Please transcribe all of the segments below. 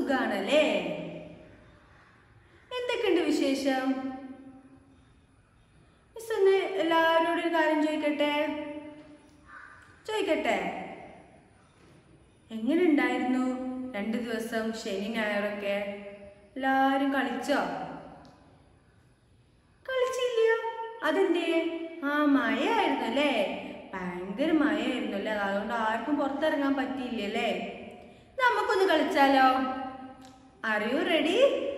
സുഖാണല്ലേ എന്തൊക്കെയുണ്ട് വിശേഷം മിസ് ഒന്ന് എല്ലാവരോടും ഒരു കാര്യം ചോദിക്കട്ടെ ചോദിക്കട്ടെ എങ്ങനെ ഉണ്ടായിരുന്നു രണ്ട് ദിവസം ശനി ഞായറൊക്കെ എല്ലാരും കളിച്ചോ കളിച്ചില്ല അതെന്തേ ആ മഴയായിരുന്നു അല്ലേ ഭയങ്കര മഴയായിരുന്നു അല്ലേ അതുകൊണ്ട് ആർക്കും പുറത്തിറങ്ങാൻ പറ്റിയില്ല അല്ലേ നമുക്കൊന്ന് കളിച്ചാലോ ആർ യു റെഡി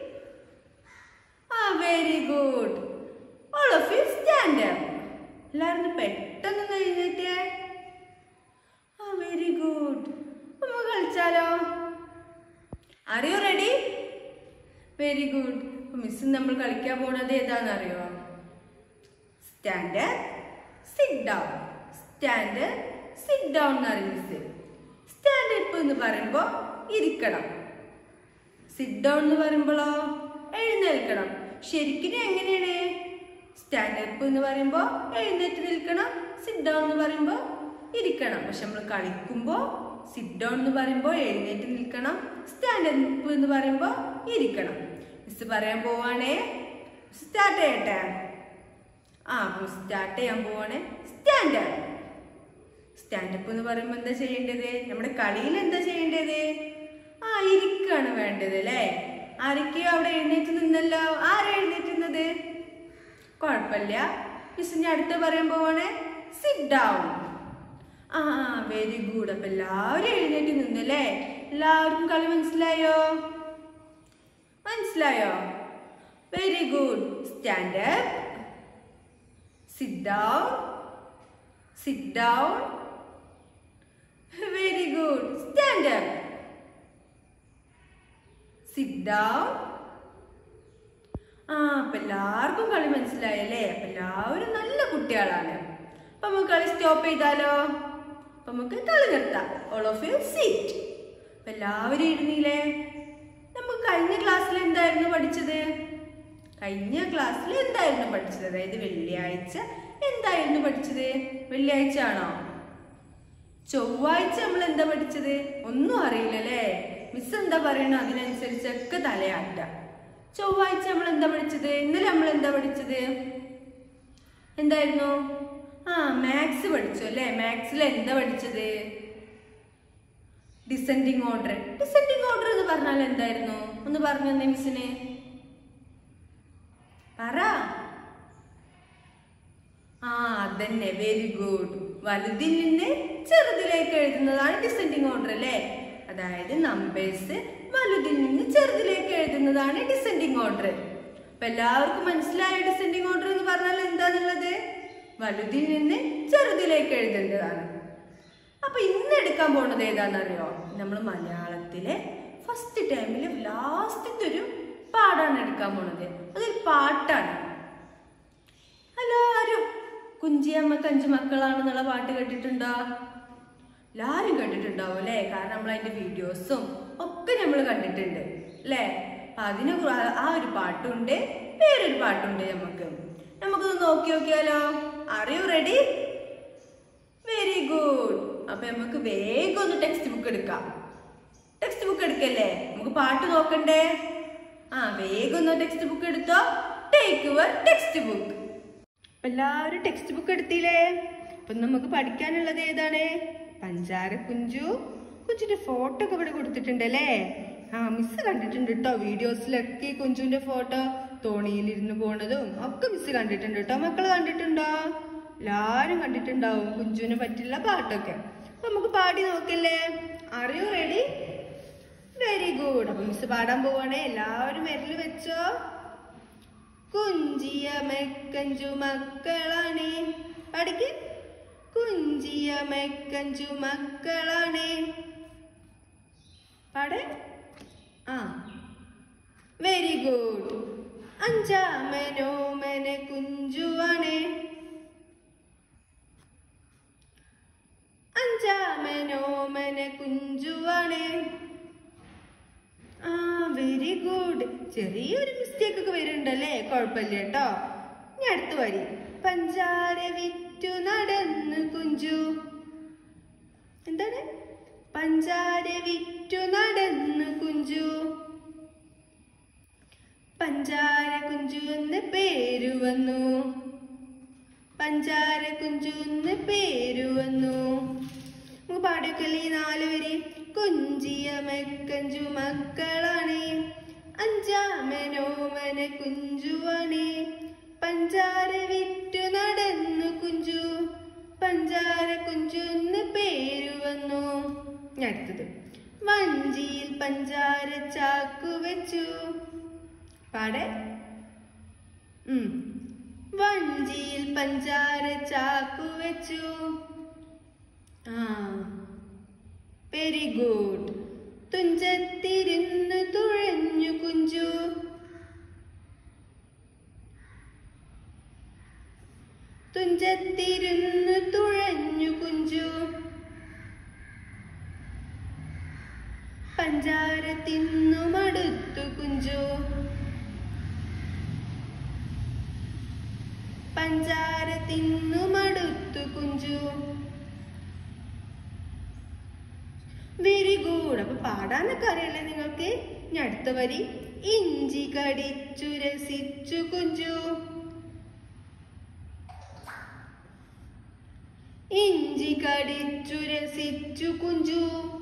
ആ very good all of you stand എല്ലാവരും പെട്ടെന്ന് കഴിഞ്ഞിട്ടേ ആ വെരി ഗുഡ് നമുക്ക് കളിച്ചാലോ are you ready very good miss നമ്മൾ കളിക്കാൻ പോണത് ഏതാണെന്നറിയോ stand sit down stand sit down എന്നറിയും മിസ് സ്റ്റാൻഡ് അപ്പ് എന്ന് പറയുമ്പോൾ ഇരിക്കണം സിറ്റ് ഡൗൺ എന്ന് പറയുമ്പോഴോ എഴുന്നേൽക്കണം ശരിക്കും എങ്ങനെയാണ് സ്റ്റാൻഡ് അപ്പ് എന്ന് പറയുമ്പോൾ എഴുന്നേറ്റ് നിൽക്കണം സിറ്റ് ഡൗൺ എന്ന് പറയുമ്പോൾ ഇരിക്കണം പക്ഷെ നമ്മൾ കളിക്കുമ്പോൾ സിറ്റ് ഡൗൺ എന്ന് പറയുമ്പോൾ എഴുന്നേറ്റ് നിൽക്കണം സ്റ്റാൻഡ് അപ്പ് എന്ന് പറയുമ്പോൾ ഇരിക്കണം മിസ് പറയാൻ പോവാണേ സ്റ്റാർട്ട് ചെയ്യട്ടെ ആ സ്റ്റാർട്ട് ചെയ്യാൻ പോവാണേ സ്റ്റാൻഡ് സ്റ്റാൻഡ് അപ്പ് എന്ന് പറയുമ്പോൾ എന്താ ചെയ്യേണ്ടത് നമ്മുടെ കളിയിൽ എന്താ ചെയ്യേണ്ടത് ആ ഇരിക്കാണ് വേണ്ടത് അല്ലേ ആരൊക്കെയോ അവിടെ എഴുന്നേറ്റ് നിന്നല്ലോ ആരാ എഴുന്നേറ്റുന്നത് കുഴപ്പമില്ല മിസ് ഞാൻ അടുത്ത് പറയാൻ പോവാണേ സിറ്റ് ഡൗൺ ആ വെരി ഗുഡ് അപ്പൊ എല്ലാവരും എഴുന്നേറ്റ് നിന്നല്ലേ എല്ലാവർക്കും കളി മനസ്സിലായോ മനസ്സിലായോ very good stand up sit down sit down very good stand up sit down ആ അപ്പൊ എല്ലാവർക്കും കളി മനസ്സിലായല്ലേ അപ്പൊ എല്ലാവരും നല്ല കുട്ടികളാണ് അപ്പൊ നമുക്ക് കളി സ്റ്റോപ്പ് ചെയ്താലോ അപ്പൊ നമുക്ക് കളി നിർത്താം ഓൾ ഓഫ് യു സിറ്റ് അപ്പൊ എല്ലാവരും ഇരുന്നില്ലേ നമുക്ക് കഴിഞ്ഞ ക്ലാസ്സിൽ എന്തായിരുന്നു പഠിച്ചത് കഴിഞ്ഞ ക്ലാസ്സിൽ എന്തായിരുന്നു പഠിച്ചത് അതായത് വെള്ളിയാഴ്ച എന്തായിരുന്നു പഠിച്ചത് വെള്ളിയാഴ്ച ആണോ ചൊവ്വാഴ്ച നമ്മൾ എന്താ പഠിച്ചത് ഒന്നും അറിയില്ലല്ലേ മിസ് എന്താ പറയണോ അതിനനുസരിച്ചൊക്കെ തലയാട്ട ചൊവ്വാഴ്ച നമ്മൾ എന്താ പഠിച്ചത് ഇന്നലെ നമ്മൾ എന്താ പഠിച്ചത് എന്തായിരുന്നു ആ മാത്സ് പഠിച്ചു അല്ലേ മാത്സിൽ എന്താ പഠിച്ചത് ഡിസെൻഡിങ് ഓർഡർ ഡിസെൻഡിങ് ഓർഡർ എന്ന് പറഞ്ഞാൽ എന്തായിരുന്നു ഒന്ന് പറഞ്ഞു തന്നെ മിസ്സിന് പറ ആ അതന്നെ വെരി ഗുഡ് വലുതിൽ നിന്ന് ചെറുതിലേക്ക് എഴുതുന്നതാണ് ഡിസെൻഡിങ് ഓർഡർ അല്ലേ അതായത് നമ്പേഴ്സ് വലുതിൽ നിന്ന് ചെറുതിലേക്ക് എഴുതുന്നതാണ് ഡിസെൻഡിങ് ഓർഡർ അപ്പൊ എല്ലാവർക്കും മനസ്സിലായ ഡിസെൻഡിങ് ഓർഡർ എന്ന് പറഞ്ഞാൽ എന്താന്നുള്ളത് വലുതിൽ നിന്ന് ചെറുതിലേക്ക് എഴുതേണ്ടതാണ് അപ്പൊ ഇന്ന് എടുക്കാൻ പോണത് ഏതാണെന്നറിയോ നമ്മൾ മലയാളത്തിലെ ഫസ്റ്റ് ടൈമിൽ ലാസ്റ്റത്തെ ഒരു പാടാണ് എടുക്കാൻ പോണത് അതൊരു പാട്ടാണ് എല്ലാവരും കുഞ്ചിയമ്മക്ക് അഞ്ച് മക്കളാണെന്നുള്ള പാട്ട് കേട്ടിട്ടുണ്ടോ എല്ലാവരും കേട്ടിട്ടുണ്ടാവും അല്ലേ കാരണം നമ്മൾ അതിന്റെ വീഡിയോസും ഒക്കെ നമ്മൾ കണ്ടിട്ടുണ്ട് അല്ലേ അപ്പൊ അതിന് കുറെ- ആ ഒരു പാട്ടുണ്ട് വേറൊരു പാട്ടുണ്ട് നമുക്ക് നമുക്കൊന്ന് നോക്കി നോക്കിയാലോ അറിയൂ റെഡി വെരി ഗുഡ് അപ്പൊ നമുക്ക് വേഗം ഒന്ന് ടെക്സ്റ്റ് ബുക്ക് എടുക്കാം ടെക്സ്റ്റ് ബുക്ക് എടുക്കല്ലേ നമുക്ക് പാട്ട് നോക്കണ്ടേ ആ വേഗം ഒന്ന് ടെക്സ്റ്റ് ബുക്ക് എടുത്തോ ടേക്ക് യുവർ ടെക്സ്റ്റ് ബുക്ക് എല്ലാവരും ടെക്സ്റ്റ് ബുക്ക് എടുത്തില്ലേ അപ്പൊ നമുക്ക് പഠിക്കാനുള്ളത് ഏതാണ് പഞ്ചാര കുഞ്ചു കുഞ്ചിന്റെ ഫോട്ടോ ഒക്കെ ഇവിടെ കൊടുത്തിട്ടുണ്ട് അല്ലേ ആ മിസ് കണ്ടിട്ടുണ്ട് കേട്ടോ വീഡിയോസിലൊക്കെ ഈ കുഞ്ചുവിന്റെ ഫോട്ടോ തോണിയിലിരുന്ന് പോണതും ഒക്കെ മിസ് കണ്ടിട്ടുണ്ട് കേട്ടോ മക്കള് കണ്ടിട്ടുണ്ടോ എല്ലാരും കണ്ടിട്ടുണ്ടാവും കുഞ്ചുവിനെ പറ്റിയുള്ള പാട്ടൊക്കെ അപ്പൊ നമുക്ക് പാടി നോക്കില്ലേ അറിയൂ റെഡി വെരി ഗുഡ് അപ്പൊ മിസ് പാടാൻ പോവാണേ എല്ലാവരും വിരല് വെച്ചോ കുഞ്ചിയ മെക്കഞ്ചു മക്കളാണ് പഠിക്ക് കുഞ്ചിയ മെക്കഞ്ചു മക്കളാണ് പാട് ആ വെരി ഗുഡ് അഞ്ചാമനോമന കുഞ്ചുവാണ് അഞ്ചാമനോമന കുഞ്ചുവാണ് ആ വെരി ഗുഡ് ചെറിയൊരു മിസ്റ്റേക്ക് ഒക്കെ വരുന്നുണ്ടല്ലേ കുഴപ്പമില്ല കേട്ടോ ഇനി അടുത്ത വരി പഞ്ചാര വിറ്റു നടന്നു കുഞ്ചു എന്താണ് പഞ്ചാര വിറ്റു നടന്നു കുഞ്ചു പഞ്ചാര കുഞ്ചു എന്ന് പേരു വന്നു പഞ്ചാര കുഞ്ചു എന്ന് പേരു വന്നു നമുക്ക് പാടിയൊക്കെയല്ലേ ഈ നാല് വരി കുഞ്ചിയ മെക്കഞ്ചു മക്കളാണ് അഞ്ചാമനോമന കുഞ്ചുവാണ് പഞ്ചാര വിറ്റു നടന്നു കുഞ്ചു പഞ്ചാര കുഞ്ചു എന്ന് പേരു വന്നു ഇനി അടുത്തത് വഞ്ചിയിൽ പഞ്ചാര ചാക്കു വെച്ചു പാടെ ഉം. വഞ്ചിയിൽ പഞ്ചാര ചാക്കു വെച്ചു ആ വെരി ഗുഡ് തുഞ്ചത്തിരുന്ന് തുഴഞ്ഞു കുഞ്ചു തുഞ്ചത്തിരുന്ന് തുഴഞ്ഞു കുഞ്ചു പഞ്ചാര തിന്നു മടുത്തു കുഞ്ചു പഞ്ചാര തിന്നു മടുത്തു കുഞ്ചു വെരി ഗുഡ് അപ്പൊ പാടാനൊക്കെ അറിയില്ലേ നിങ്ങൾക്ക് ഇനി അടുത്ത വരി ഇഞ്ചി കടിച്ചു രസിച്ചു കുഞ്ചു ഇഞ്ചി കടിച്ചു രസിച്ചു കുഞ്ചു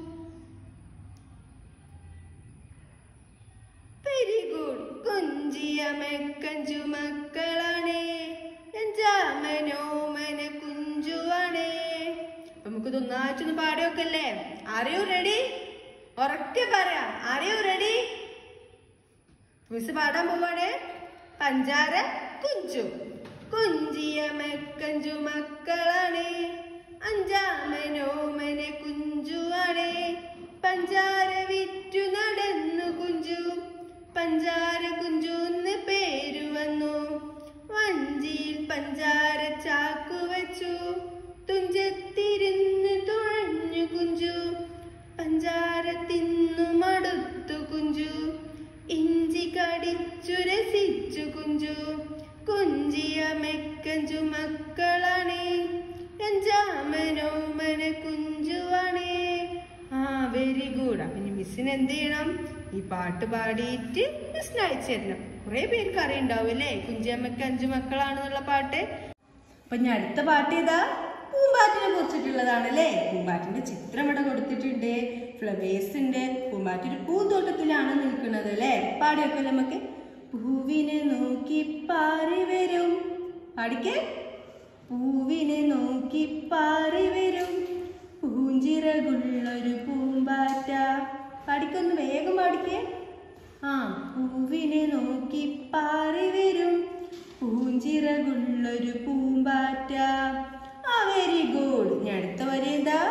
വെരി ഗുഡ് കുഞ്ചിയ മെക്കഞ്ചു മക്കളാണേ ജാമനോമന കുഞ്ചുവാണേ അപ്പൊ നമുക്ക് ഇതൊന്നായിട്ടൊന്ന് പാടി വെക്കല്ലേ അറിയൂ റെഡി ഉറക്കെ പറയാം അറിയൂ റെഡി മിസ് പാടാൻ പോവാണ് പഞ്ചാര കുഞ്ചു കുഞ്ചിയ മെക്കഞ്ചു മക്കളാണ് അഞ്ചാമനോമന കുഞ്ചുവാണ് പഞ്ചാര വിറ്റു നടന്നു കുഞ്ചു പഞ്ചാര കുഞ്ചു എന്ന് പേരു വന്നു വഞ്ചിയിൽ പഞ്ചാര ചാക്കു വെച്ചു തുഞ്ചത്തിരുന്ന് തുഴഞ്ഞു കുഞ്ചു പഞ്ചാര തിന്നു മടുത്തു കുഞ്ചു ഇഞ്ചി കടിച്ചു രസിച്ചു കുഞ്ചു കുഞ്ചിയ മെക്കഞ്ചു മക്കളാണ് അഞ്ചാമനോമന കുഞ്ചുവാണ് ആ വെരി ഗുഡ് അപ്പൊ ഇനി മിസ്സിന് എന്ത് ചെയ്യണം ഈ പാട്ട് പാടിയിട്ട് മിസ്സിന് അയച്ചു തരണം കുറെ പേർക്ക് അറിയണ്ടാവും അല്ലേ കുഞ്ചിയമ്മക്ക് അഞ്ചു മക്കളാണെന്നുള്ള പാട്ട് അപ്പൊ ഞാൻ അടുത്ത പാട്ട് ഏതാ പൂമ്പാറ്റിനെ കുറിച്ചിട്ടുള്ളതാണ് അല്ലേ പൂമ്പാറ്റിന്റെ ചിത്രം ഇവിടെ കൊടുത്തിട്ടുണ്ട് ഫ്ലവേഴ്സ് ഉണ്ട് പൂമ്പാറ്റൊരു പൂന്തോട്ടത്തിലാണ് നിൽക്കുന്നത് അല്ലേ പാടിയൊക്കെ നമുക്ക് പൂവിനെ നോക്കി പാറി വരും പാടിക്കേ പൂവിനെ നോക്കി പാറി വരും പൂഞ്ചിറകുള്ളൊരു പൂമ്പാറ്റ പാടിക്കൊന്ന് വേഗം പാടിക്കേ ആ പൂവിനെ നോക്കി പാറി വരും പൂഞ്ചിറകുള്ളൊരു പൂമ്പാറ്റ ആ വെരി ഗുഡ് ഞാൻ അടുത്ത വരെ എന്താ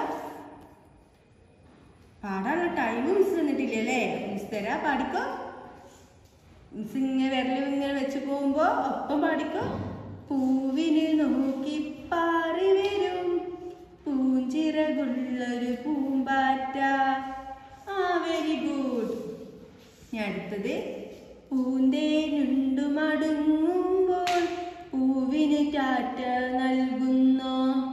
പാടാനുള്ള ടൈം മിസ് തന്നിട്ടില്ല അല്ലേ മിസ് തരാ പാടിക്കോ മിസ് ഇങ്ങനെ വിരലും ഇങ്ങനെ വെച്ച് പോകുമ്പോ ഒപ്പം പാടിക്കോ പൂവിനെ നോക്കി പാറി വരും പൂഞ്ചിറകുള്ളൊരു പൂമ്പാറ്റ ആ വെരി ഗുഡ് ഞാൻ അടുത്തത് പൂന്തേനുണ്ടു മടങ്ങുമ്പോൾ പൂവിന് ടാറ്റ നൽകുന്നോ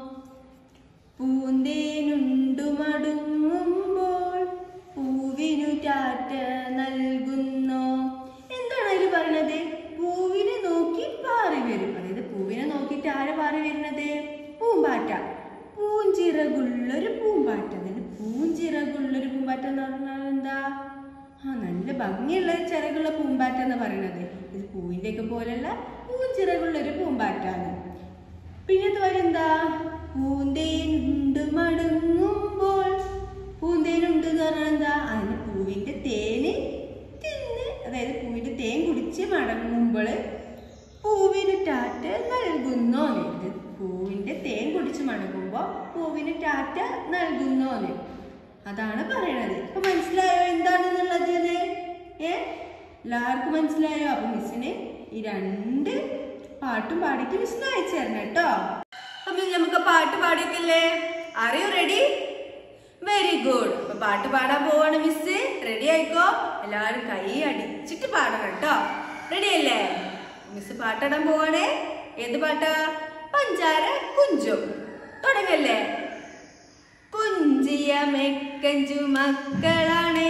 പൂന്തേനുണ്ടു മടങ്ങുമ്പോൾ പൂവിനു ടാറ്റ നൽകുന്നോ എന്താണ് അതിൽ പറയണത് പൂവിനെ നോക്കി പാറി വരും അതായത് പൂവിനെ നോക്കിയിട്ട് ആരെ പാറി വരുന്നത് പൂമ്പാറ്റ പൂഞ്ചിറകുള്ളൊരു പൂമ്പാറ്റ അതായത് പൂഞ്ചിറകുള്ളൊരു പൂമ്പാറ്റ എന്ന് പറഞ്ഞാൽ എന്താ ആ നല്ല ഭംഗിയുള്ള ഒരു ചിറകുള്ള പൂമ്പാറ്റ എന്ന് പറയുന്നത് ഇത് പൂവിന്റെ ഒക്കെ പോലെയുള്ള പൂഞ്ചിറകുള്ള ഒരു പൂമ്പാറ്റാണ് പിന്നെ ഇത് എന്താ പൂന്തേനുണ്ട് മടങ്ങുമ്പോൾ പൂന്തേനുണ്ട് എന്ന് പറഞ്ഞാൽ എന്താ അതിന് പൂവിന്റെ തേന് തിന്ന് അതായത് പൂവിന്റെ തേൻ കുടിച്ച് മടങ്ങുമ്പോൾ പൂവിന് ടാറ്റ നൽകുന്നോ ഇത് പൂവിന്റെ തേൻ കുടിച്ച് മടങ്ങുമ്പോൾ പൂവിന് ടാറ്റ നൽകുന്നോ അതാണ് പറയണത് അപ്പൊ മനസ്സിലായോ എന്താണെന്നുള്ളത് ഏ എല്ലാവർക്കും മനസ്സിലായോ അപ്പൊ മിസ്സിന് ഈ രണ്ട് പാട്ടും പാടിയിട്ട് മിസ്സിന് അയച്ചു തരണം കേട്ടോ അപ്പൊ നമുക്ക് പാട്ട് പാടിയൊക്കില്ലേ അറിയോ റെഡി വെരി ഗുഡ് അപ്പൊ പാട്ട് പാടാൻ പോവാണ് മിസ് റെഡി ആയിക്കോ എല്ലാവരും കൈ അടിച്ചിട്ട് പാടണം കേട്ടോ റെഡി അല്ലേ മിസ് പാട്ടിടാൻ പോവാണേ ഏത് പാട്ടാ പഞ്ചാര കുഞ്ചു തുടങ്ങല്ലേ കുഞ്ചിയ മെക്കഞ്ചു മക്കളാണ്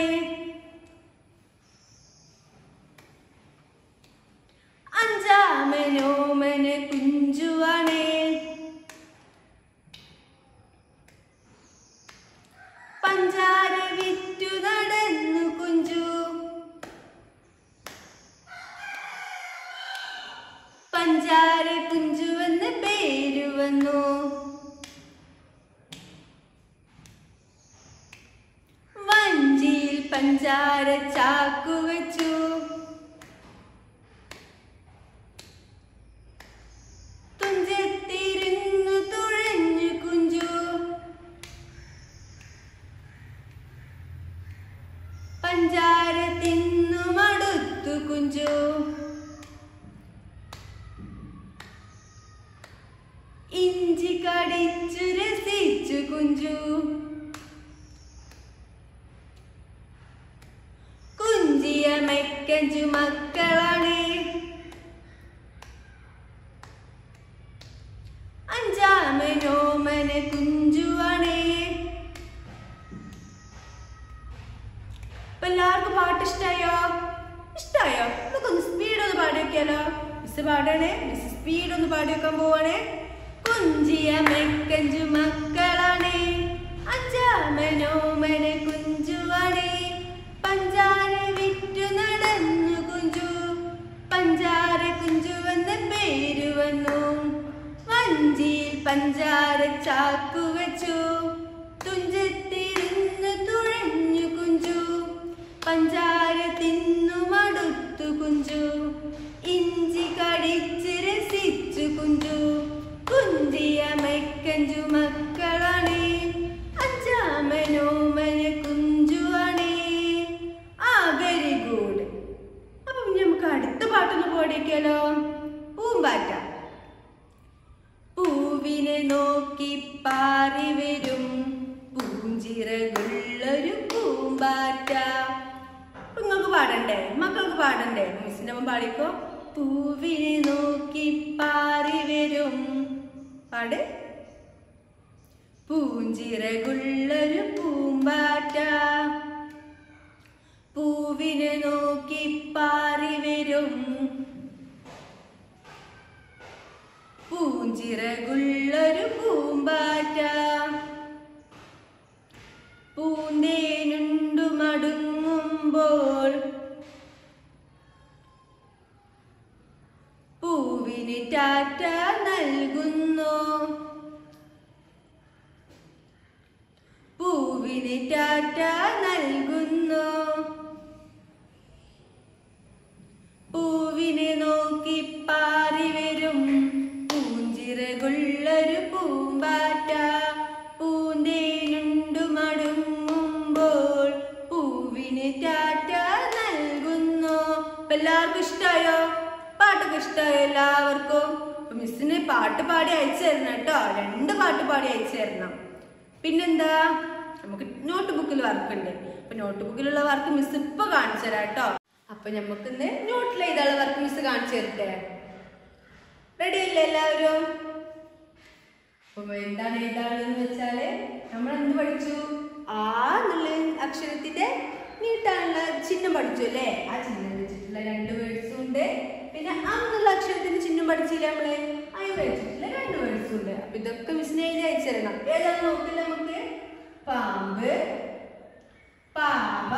അഞ്ചാമനോമന് കുഞ്ചുവാണ് പഞ്ചാര വിറ്റു നടന്നു കുഞ്ചു പഞ്ചാര കുഞ്ചു എന്ന് പേരു വന്നു വഞ്ചിയിൽ പഞ്ചാര ചാക്കു വെച്ചു തുഞ്ചത്തിരുന്നു തുഴഞ്ഞു കുഞ്ചു പഞ്ചാര തിന്നു മടുത്തു കുഞ്ചു ഇഞ്ചി കടിച്ചു രസിച്ചു കുഞ്ചു കുഞ്ചിയ മെക്കഞ്ചു മക്കളാണ് അഞ്ചാമനോമന കുഞ്ചുവാണ് അപ്പൊ എല്ലാവർക്കും പാട്ട് ഇഷ്ടായോ ഇഷ്ടായോ നമുക്കൊന്ന് സ്പീഡ് ഒന്ന് പാടി വെക്കാലോ മിസ് പാടണേ മിസ് സ്പീഡ് ഒന്ന് പാടി വെക്കാൻ പോവാണേ കുഞ്ചിയ മെക്കഞ്ചു മക്കളാണ് അഞ്ചാമനോമന കുഞ്ചുവാണ് പഞ്ചാര വിറ്റു നടന്നു കുഞ്ചു പഞ്ചാര കുഞ്ചു എന്ന പേര് വന്നു വഞ്ചിയിൽ പഞ്ചാര ചാക്കു വെച്ചു തുഞ്ചത്തിരുന്ന് തുഴഞ്ഞു കുഞ്ചു പഞ്ചാര തിന്നു മടുത്തു കുഞ്ചു ഇഞ്ചി കടിച്ച് രസിച്ചു കുഞ്ചു കുഞ്ചിയ മെക്കഞ്ചു മക്കളാണ് അഞ്ചാമനോമന കുഞ്ചുവാണ് ആ വെരി ഗുഡ് അപ്പം നമുക്ക് അടുത്ത പാട്ടൊന്ന് പാടിക്കാലോ പൂമ്പാറ്റ പൂവിനെ നോക്കി പാറി വരും പൂഞ്ചിറകുള്ളൊരു പൂമ്പാറ്റ അപ്പൊ നിങ്ങൾക്ക് പാടണ്ടേ മക്കൾക്ക് പാടണ്ടേ മിസ്സിന്റെ അമ്മ പാടിക്കോ പൂവിനെ നോക്കി പാറി വരും പാട് പൂഞ്ചിറകുള്ളൊരു പൂമ്പാറ്റ പൂവിനെ നോക്കി പാറി വരും പൂഞ്ചിറകുള്ളൊരു പൂമ്പാറ്റ പൂന്തേനുണ്ടു മടുങ്ങുമ്പോൾ പൂവിന് ടാറ്റ നൽകുന്നു പൂവിന് ടാറ്റ നൽകുന്നു പൂവിനെ നോക്കി പാറി വരും പൂഞ്ചിറകുള്ളൊരു പൂമ്പാറ്റ പൂന്തേനുണ്ടു മടുങ്ങുമ്പോൾ പൂവിന് ടാറ്റ നൽകുന്നു അപ്പൊ എല്ലാവർക്കും ഇഷ്ടായോ പാട്ടൊക്കെ ഇഷ്ടായോ എല്ലാവർക്കും അപ്പൊ മിസ്സിന് പാട്ട് പാടി അയച്ചു തരണം കേട്ടോ രണ്ട് പാട്ട് പാടി അയച്ചു തരണം പിന്നെന്താ നമുക്ക് നോട്ട് ബുക്കിൽ വർക്ക് ഉണ്ട് അപ്പൊ നോട്ട് ബുക്കിലുള്ള വർക്ക് മിസ് ഇപ്പൊ കാണിച്ചു തരാം കേട്ടോ അപ്പൊ നമുക്ക് ഇന്ന് നോട്ടിൽ എഴുതാനുള്ള വർക്ക് മിസ് കാണിച്ചു തരട്ടെ റെഡി അല്ലേ എല്ലാവരും അപ്പൊ എന്താണ് എഴുതാനുള്ളതെന്ന് വെച്ചാല് നമ്മൾ എന്ത് പഠിച്ചു ആ എന്നുള്ള അക്ഷരത്തിന്റെ നീട്ടാനുള്ള ചിഹ്നം പഠിച്ചു അല്ലേ ആ ചിഹ്നം വെച്ചിട്ടുള്ള രണ്ട് വേർഡ്സും ഉണ്ട് പിന്നെ ആ എന്നുള്ള അക്ഷരത്തിന്റെ ചിഹ്നം പഠിച്ചില്ലേ നമ്മള് അതിന് വെച്ചിട്ടുള്ള രണ്ട് വേർഡ്സും ഉണ്ട് അപ്പൊ ഇതൊക്കെ മിസ്സിനെ എഴുതി അയച്ചു തരണം ഏതാണെന്ന് നോക്കില്ല നമുക്ക് പാമ്പ് പാവ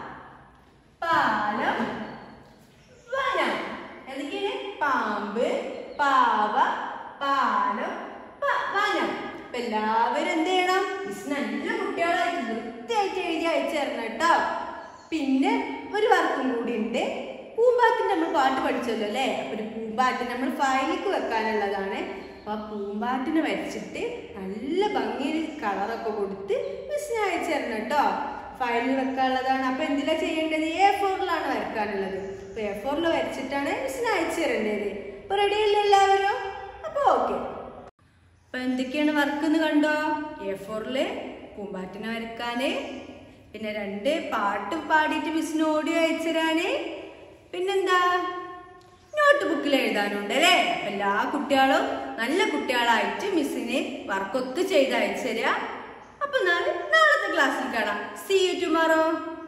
പാലം വനം എന്തൊക്കെയാണ് പാമ്പ് പാവ പാലം പ- വനം അപ്പൊ എല്ലാവരും എന്ത് ചെയ്യണം മിസ് നല്ല കുട്ടികളായിട്ട് വൃത്തിയായിട്ട് എഴുതി അയച്ചു തരണം കേട്ടോ പിന്നെ ഒരു വർക്കും കൂടി ഉണ്ട് പൂമ്പാറ്റിന് നമ്മൾ പാട്ട് പഠിച്ചല്ലോ അല്ലേ അപ്പൊ ഒരു പൂമ്പാറ്റ് നമ്മൾ ഫയലിക്ക് വെക്കാനുള്ളതാണ് അപ്പൊ ആ പൂമ്പാറ്റിനെ വരച്ചിട്ട് നല്ല ഭംഗിയിൽ കളറൊക്കെ കൊടുത്ത് മിസ്സിന് അയച്ചു തരണം കേട്ടോ ഫയലിൽ വെക്കാനുള്ളതാണ് അപ്പൊ എന്തിനാ ചെയ്യേണ്ടത് എ ഫോറിലാണ് വരക്കാനുള്ളത് അപ്പൊ എ ഫോറിൽ വരച്ചിട്ടാണ് മിസ്സിന് അയച്ചു തരേണ്ടത് അപ്പൊ റെഡി അല്ലേ എല്ലാവരും അപ്പൊ ഓക്കെ അപ്പൊ എന്തൊക്കെയാണ് വർക്ക് എന്ന് കണ്ടോ എ ഫോറില് പൂമ്പാറ്റിനെ വരക്കാന് പിന്നെ രണ്ട് പാട്ട് പാടിയിട്ട് മിസ്സിന് ഓഡിയോ അയച്ചു തരാന് പിന്നെന്താ നോട്ട് ബുക്കിൽ എഴുതാനുണ്ട് അല്ലേ അപ്പൊ എല്ലാ കുട്ടികളും നല്ല കുട്ടികളായിട്ട് മിസ്സിന് വർക്കൊക്കെ ചെയ്ത് അയച്ചു തരാ അപ്പൊ അപ്പൊ നാളെ നാളത്തെ ക്ലാസ്സിൽ കാണാം സി യു ടുമാറോ